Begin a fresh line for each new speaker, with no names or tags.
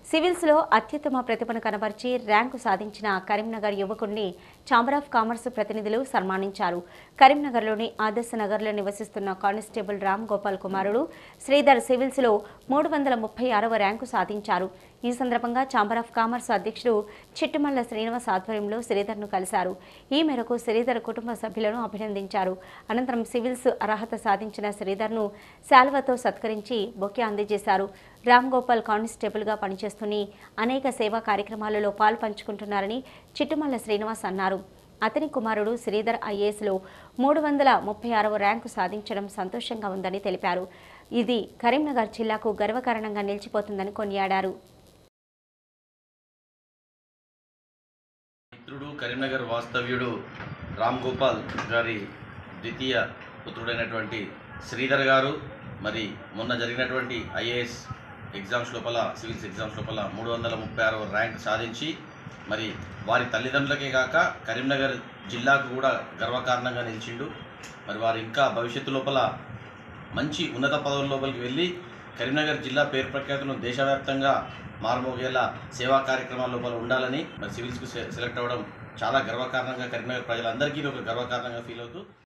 సివిల్స్లో అత్యుత్తమ ప్రతిభను కనబర్చి ర్యాంకు సాధించిన కరీంనగర్ యువకుడిని ఛాంబర్ ఆఫ్ కామర్స్ ప్రతినిధులు సన్మానించారు కరీంనగర్లోని ఆదర్శ నగర్లో నివసిస్తున్న కానిస్టేబుల్ రామ్ గోపాల్ కుమారుడు శ్రీధర్ సివిల్స్లో మూడు వందల ముప్పై ఆరవ ర్యాంకు సాధించారు ఈ సందర్భంగా ఛాంబర్ ఆఫ్ కామర్స్ అధ్యక్షుడు చిట్టుమల్ల శ్రీనివాస్ ఆధ్వర్యంలో శ్రీధర్ను కలిశారు ఈ మేరకు శ్రీధర్ కుటుంబ సభ్యులను అభినందించారు అనంతరం సివిల్స్ అర్హత సాధించిన శ్రీధర్ను శాల్వతో సత్కరించి బొకే అందజేశారు రామ్ గోపాల్ కానిస్టేబుల్గా పనిచేస్తూనే అనేక సేవా కార్యక్రమాలలో పాలు పంచుకుంటున్నారని చిట్టుమల్ల శ్రీనివాస్ అన్నారు అతని కుమారుడు శ్రీధర్ ఐఏఎస్లో మూడు వందల ముప్పై ఆరవ ర్యాంకు సాధించడం సంతోషంగా ఉందని తెలిపారు ఇది కరీంనగర్ జిల్లాకు గర్వకారణంగా నిలిచిపోతుందని కొనియాడారు
మిత్రుడు కరీంనగర్ వాస్తవ్యుడు రామ్ గోపాల్ గారి ద్వితీయ పుత్రుడైనటువంటి శ్రీధర్ గారు మరి మొన్న జరిగినటువంటి ఐఏఎస్ ఎగ్జామ్స్ లోపల సివిల్స్ ఎగ్జామ్స్ లోపల మూడు వందల ముప్పై ఆరవ ర్యాంక్ సాధించి మరి వారి తల్లిదండ్రులకే కాక కరీంనగర్ జిల్లాకు కూడా గర్వకారణంగా నిలిచిండు మరి వారు ఇంకా భవిష్యత్తు లోపల మంచి ఉన్నత పదవుల లోపలికి వెళ్ళి కరీంనగర్ జిల్లా పేరు ప్రఖ్యాతులను దేశవ్యాప్తంగా మారుమోగేలా సేవా కార్యక్రమాల లోపల ఉండాలని మరి సివిల్స్కు సె- సెలెక్ట్ అవ్వడం చాలా గర్వకారణంగా కరీంనగర్ ప్రజలందరికీ ఇది ఒక గర్వకారణంగా ఫీల్ అవుతూ